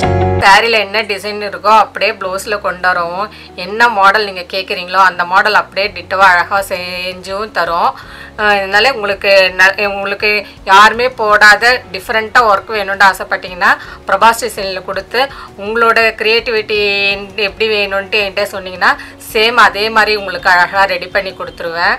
சாரியில் என்ன டிசைன் இருக்கோ அப்படியே ப்ளவுஸில் கொண்டு வரவும் என்ன மாடல் நீங்கள் கேட்குறீங்களோ அந்த மாடல் அப்படியே டிட்டவாக அழகாக செஞ்சும் தரும் அஹ் இதனால உங்களுக்கு ந உங்களுக்கு யாருமே போடாத டிஃப்ரெண்ட்டாக ஒர்க் வேணும்னு ஆசைப்பட்டீங்கன்னா பிரபாஸ் டிசைனில் கொடுத்து உங்களோட க்ரியேட்டிவிட்டி எப்படி வேணும்ன்ட்டு என்கிட்ட சொன்னீங்கன்னா சேம் அதே மாதிரி உங்களுக்கு அழகாக ரெடி பண்ணி கொடுத்துருவேன்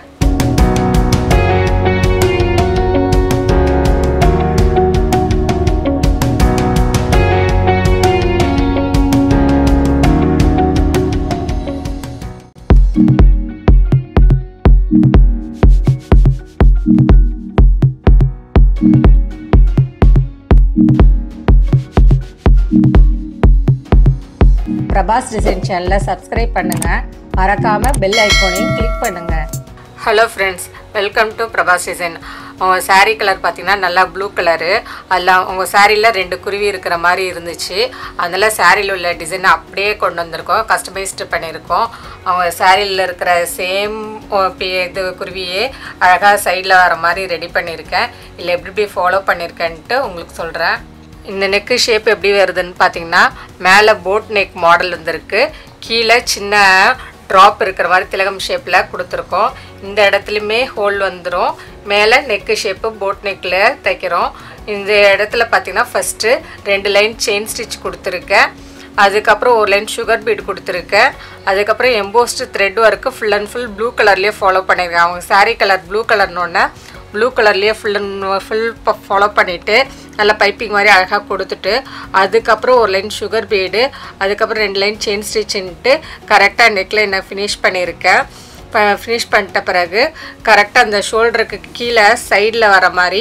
பிரபாஸ் டிசைன் சேனலை சப்ஸ்கிரைப் பண்ணுங்கள் மறக்காமல் பெல் ஐக்கோனையும் கிளிக் பண்ணுங்கள் hello friends welcome to Prabhas design உங்கள் saree கலர் பார்த்தீங்கன்னா நல்லா ப்ளூ கலரு அதில் உங்கள் சாரியில் ரெண்டு குருவி இருக்கிற மாதிரி இருந்துச்சு அதனால் சாரியில் உள்ள டிசைனை அப்படியே கொண்டு வந்திருக்கோம் கஸ்டமைஸ்டு பண்ணியிருக்கோம் அவங்க சாரியில் இருக்கிற சேம் இது குருவியே அழகாக சைடில் வர மாதிரி ரெடி பண்ணியிருக்கேன் இல்லை எப்படி எப்படி ஃபாலோ பண்ணியிருக்கேன்ட்டு உங்களுக்கு சொல்கிறேன் இந்த நெக்கு ஷேப் எப்படி வருதுன்னு பார்த்தீங்கன்னா மேலே போட் நெக் மாடல் வந்திருக்கு கீழே சின்ன ட்ராப் இருக்கிற மாதிரி திலகம் ஷேப்பில் கொடுத்துருக்கோம் இந்த இடத்துலையுமே ஹோல் வந்துடும் மேலே நெக்கு ஷேப்பு போட் நெக்கில் தைக்கிறோம் இந்த இடத்துல பார்த்தீங்கன்னா ஃபஸ்ட்டு ரெண்டு லைன் செயின் ஸ்டிச் கொடுத்துருக்கேன் அதுக்கப்புறம் ஒரு லைன் சுகர் பீட் கொடுத்துருக்கேன் அதுக்கப்புறம் embossed thread work full and full blue கலர்லேயே ஃபாலோ பண்ணியிருக்கேன் அவங்க saree கலர் ப்ளூ கலர்னோடனே ப்ளூ கலர்லேயே ஃபுல் அண்ட் ஃபுல் ஃபாலோ பண்ணிவிட்டு நல்லா பைப்பிங் மாதிரி அழகாக கொடுத்துட்டு அதுக்கப்புறம் ஒரு லைன் சுகர் பீடு அதுக்கப்புறம் ரெண்டு லைன் செயின் ஸ்டிச்சுன்ட்டு கரெக்டாக நெக்கில் நான் ஃபினிஷ் பண்ணியிருக்கேன் ஃபினிஷ் பண்ணிட்ட பிறகு கரெக்டாக அந்த ஷோல்டருக்கு கீழே சைடில் வர மாதிரி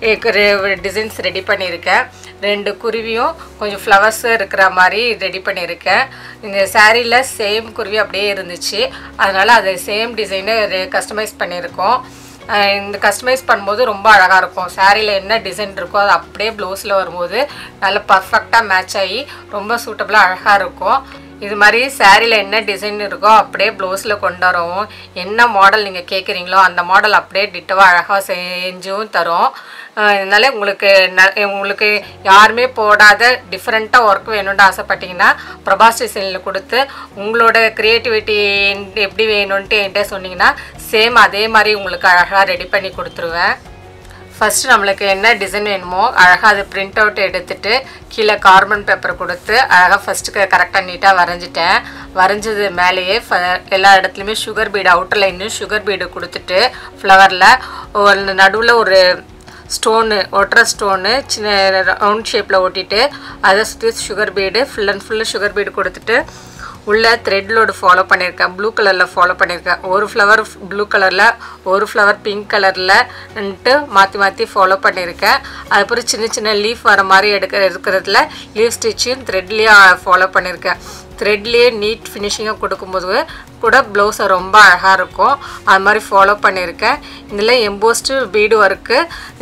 டிசைன்ஸ் ரெடி பண்ணியிருக்கேன் ரெண்டு குருவியும் கொஞ்சம் ஃப்ளவர்ஸ் இருக்கிற மாதிரி ரெடி பண்ணியிருக்கேன் இந்த சாரியில் சேம் குருவி அப்படியே இருந்துச்சு அதனால் அது சேம் டிசைனை கஸ்டமைஸ் பண்ணியிருக்கோம் அஹ் இந்த கஸ்டமைஸ் பண்ணும்போது ரொம்ப அழகாக இருக்கும் சாரியில் என்ன டிசைன் இருக்கோ அது அப்படியே ப்ளவுஸில் வரும்போது நல்ல பர்ஃபெக்டாக மேட்ச் ஆகி ரொம்ப சூட்டபுளாக அழகாக இருக்கும் இது மாதிரி சாரியில் என்ன டிசைன் இருக்கோ அப்படியே ப்ளவுஸில் கொண்டு வரவும் என்ன மாடல் நீங்கள் கேட்குறீங்களோ அந்த மாடல் அப்படியே டிட்டவாக அழகாக செஞ்சும் தரும் அஹ் இதனால உங்களுக்கு ந உங்களுக்கு யாருமே போடாத டிஃப்ரெண்ட்டாக ஒர்க் வேணும்னு ஆசைப்பட்டீங்கன்னா பிரபாஸ் டிசைனில் கொடுத்து உங்களோட க்ரியேட்டிவிட்டி எப்படி வேணும்ன்ட்டு என்கிட்ட சொன்னீங்கன்னா சேம் அதே மாதிரி உங்களுக்கு அழகாக ரெடி பண்ணி கொடுத்துருவேன் ஃபஸ்ட்டு நம்மளுக்கு என்ன டிசைன் வேணுமோ அழகாக அது பிரிண்ட் அவுட் எடுத்துட்டு கீழே கார்பன் பேப்பர் கொடுத்து அழகாக ஃபஸ்ட்டுக்கு கரெக்டாக நீட்டாக வரைஞ்சிட்டேன் வரைஞ்சது மேலேயே ஃப எல்லா இடத்துலையுமே சுகர் பீடு அவுட்டர் லைன்லையும் சுகர் பீடு கொடுத்துட்டு ஃப்ளவரில் நடுவில் ஒரு ஸ்டோனு ஒட்டுற ஸ்டோனு சின்ன ரவுண்ட் ஷேப்பில் ஒட்டிட்டு அதை சுற்றி sugar bead full and full sugar bead கொடுத்துட்டு உள்ள த்ரெட் லோடு ஃபாலோ பண்ணியிருக்கேன் ப்ளூ கலரில் ஃபாலோ பண்ணியிருக்கேன் ஒரு ஃப்ளவர் ப்ளூ கலரில் ஒரு ஃப்ளவர் பிங்க் கலரில்ன்ட்டு மாற்றி மாற்றி ஃபாலோ பண்ணியிருக்கேன் அதுக்கப்புறம் சின்ன சின்ன லீஃப் வர மாதிரி எடுக்க இருக்கிறதுல லீஃப் ஸ்டிச்சும் த்ரெட்லேயே ஃபாலோ பண்ணியிருக்கேன் த்ரெட்லேயே நீட் ஃபினிஷிங்காக கொடுக்கும்போது கூட ப்ளவுஸை ரொம்ப அழகாக இருக்கும் அது மாதிரி ஃபாலோ பண்ணியிருக்கேன் இதில் எம்போஸ்டு பீடு ஒர்க்கு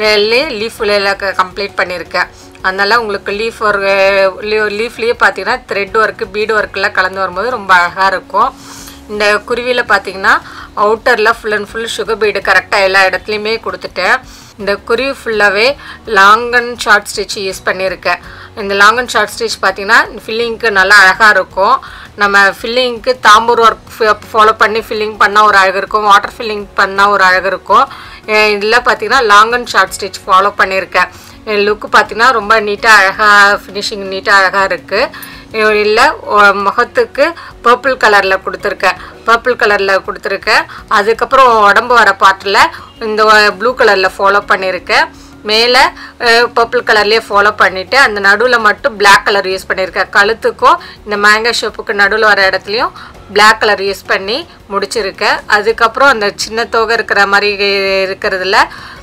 லீஃப்ல கம்ப்ளீட் பண்ணியிருக்கேன் அதனால் உங்களுக்கு லீஃப் ஒரு லீஃப்லேயே பார்த்தீங்கன்னா த்ரெட் ஒர்க்கு பீடு ஒர்க்கெல்லாம் கலந்து வரும்போது ரொம்ப அழகாக இருக்கும் இந்த குருவியில் பார்த்தீங்கன்னா அவுட்டரில் full and full sugar bead கரெக்டாக எல்லா இடத்துலையுமே கொடுத்துட்டேன் இந்த குருவி ஃபுல்லாகவே long and short stitch use பண்ணியிருக்கேன் இந்த லாங் அண்ட் ஷார்ட் ஸ்டிச் பார்த்தீங்கன்னா ஃபில்லிங்க்கு நல்லா அழகாக இருக்கும் நம்ம ஃபில்லிங்க்கு தாம்பூர் ஒர்க் ஃபாலோ பண்ணி ஃபில்லிங் பண்ணால் ஒரு அழகு இருக்கும் வாட்டர் ஃபில்லிங் பண்ணால் ஒரு அழகு இருக்கும் இதில் பார்த்தீங்கன்னா long and short stitch follow பண்ணியிருக்கேன் லுக்கு பார்த்தீங்கன்னா ரொம்ப நீட்டாக அழகாக ஃபினிஷிங் நீட்டாக அழகாக இருக்குது இல்லை முகத்துக்கு பர்பிள் கலரில் கொடுத்துருக்கேன் பர்பிள் கலரில் கொடுத்துருக்கேன் அதுக்கப்புறம் உடம்பு வர பாட்டில் இந்த ப்ளூ கலரில் ஃபாலோ பண்ணியிருக்கேன் மேலே பர்பிள் கலர்லேயே ஃபாலோ பண்ணிவிட்டு அந்த நடுவில் மட்டும் பிளாக் கலர் யூஸ் பண்ணியிருக்கேன் கழுத்துக்கும் இந்த மேங்கோ ஷேப்புக்கு நடுவில் வர இடத்துலையும் பிளாக் கலர் யூஸ் பண்ணி முடிச்சிருக்கேன் அதுக்கப்புறம் அந்த சின்ன தோகை இருக்கிற மாதிரி இருக்கிறதுல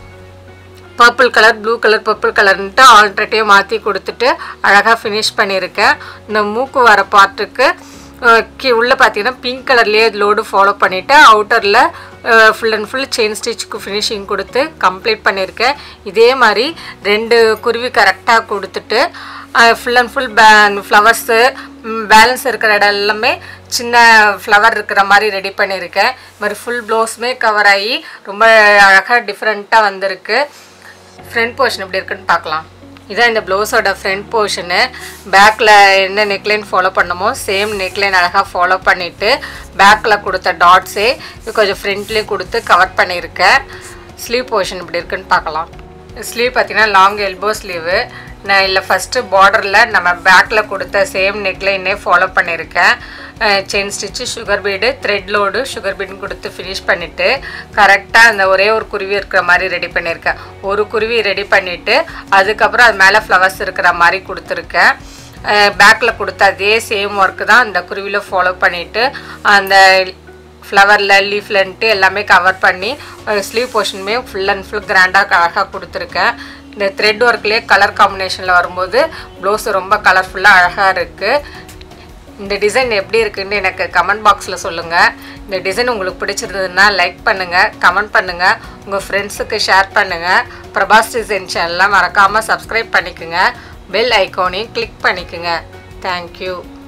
purple colour blue colour purple கலர்ன்ட்டு ஆல்ரெடியாக மாற்றி கொடுத்துட்டு அழகாக ஃபினிஷ் பண்ணியிருக்கேன் இந்த மூக்கு வர பார்ட்டுக்கு கீ உள்ளே பார்த்தீங்கன்னா பிங்க் கலர்லேயே லோடு ஃபாலோ பண்ணிவிட்டு அவுட்டரில் ஃபுல் அண்ட் ஃபுல் செயின் ஸ்டிச்சுக்கு ஃபினிஷிங் கொடுத்து கம்ப்ளீட் பண்ணியிருக்கேன் இதே மாதிரி ரெண்டு குருவி கரெக்டாக கொடுத்துட்டு ஃபுல் அண்ட் ஃபுல் பே ஃப்ளவர்ஸு பேலன்ஸ் இருக்கிற இடம் எல்லாமே சின்ன ஃப்ளவர் இருக்கிற மாதிரி ரெடி பண்ணியிருக்கேன் இது மாதிரி ஃபுல் ப்ளவுஸுமே கவர் ஆகி ரொம்ப அழகாக டிஃப்ரெண்ட்டாக வந்திருக்கு ஃப்ரண்ட் போர்ஷன் எப்படி இருக்குன்னு பார்க்கலாம் இதான் இந்த ப்ளவுஸோட ஃப்ரண்ட் போர்ஷனு பேக்கில் என்ன நெக்லைன் ஃபாலோ பண்ணமோ சேம் நெக்லைன் அழகாக ஃபாலோ பண்ணிவிட்டு பேக்கில் கொடுத்த டாட்ஸே இது கொஞ்சம் ஃப்ரண்ட்லேயும் கொடுத்து கவர் பண்ணியிருக்கேன் ஸ்லீவ் போர்ஷன் இப்படி இருக்குன்னு பார்க்கலாம் ஸ்லீவ் பார்த்தீங்கன்னா லாங் எல்போ ஸ்லீவு நான் இல்லை ஃபஸ்ட்டு பார்டரில் நம்ம பேக்கில் கொடுத்த சேம் நெக்லைனே ஃபாலோ பண்ணியிருக்கேன் chain stitch sugar bead thread load sugar பீடுன்னு கொடுத்து ஃபினிஷ் பண்ணிவிட்டு கரெக்டாக அந்த ஒரே ஒரு குருவி இருக்கிற மாதிரி ரெடி பண்ணியிருக்கேன் ஒரு குருவி ரெடி பண்ணிவிட்டு அதுக்கப்புறம் அது மேலே ஃப்ளவர்ஸ் இருக்கிற மாதிரி கொடுத்துருக்கேன் பேக்கில் கொடுத்த அதே சேம் ஒர்க்கு தான் அந்த குருவியில் ஃபாலோ பண்ணிவிட்டு அந்த ஃப்ளவரில் லீஃப்லன்ட்டு எல்லாமே கவர் பண்ணி ஸ்லீவ் போர்ஷனுமே ஃபுல் அண்ட் ஃபுல் கிராண்டாக அழகாக கொடுத்துருக்கேன் இந்த த்ரெட் ஒர்க்லேயே கலர் காம்பினேஷனில் வரும்போது ப்ளவுஸ் ரொம்ப கலர்ஃபுல்லாக அழகாக இருக்குது இந்த டிசைன் எப்படி இருக்குன்னு எனக்கு கமெண்ட் பாக்ஸில் சொல்லுங்கள் இந்த டிசைன் உங்களுக்கு பிடிச்சிருந்ததுன்னா லைக் பண்ணுங்கள் கமெண்ட் பண்ணுங்கள் உங்கள் ஃப்ரெண்ட்ஸுக்கு ஷேர் பண்ணுங்கள் பிரபாஸ் டிசைன் சேனல்லாம் மறக்காமல் சப்ஸ்கிரைப் பண்ணிக்கோங்க பெல் ஐக்கானையும் கிளிக் பண்ணிக்கோங்க தேங்க்யூ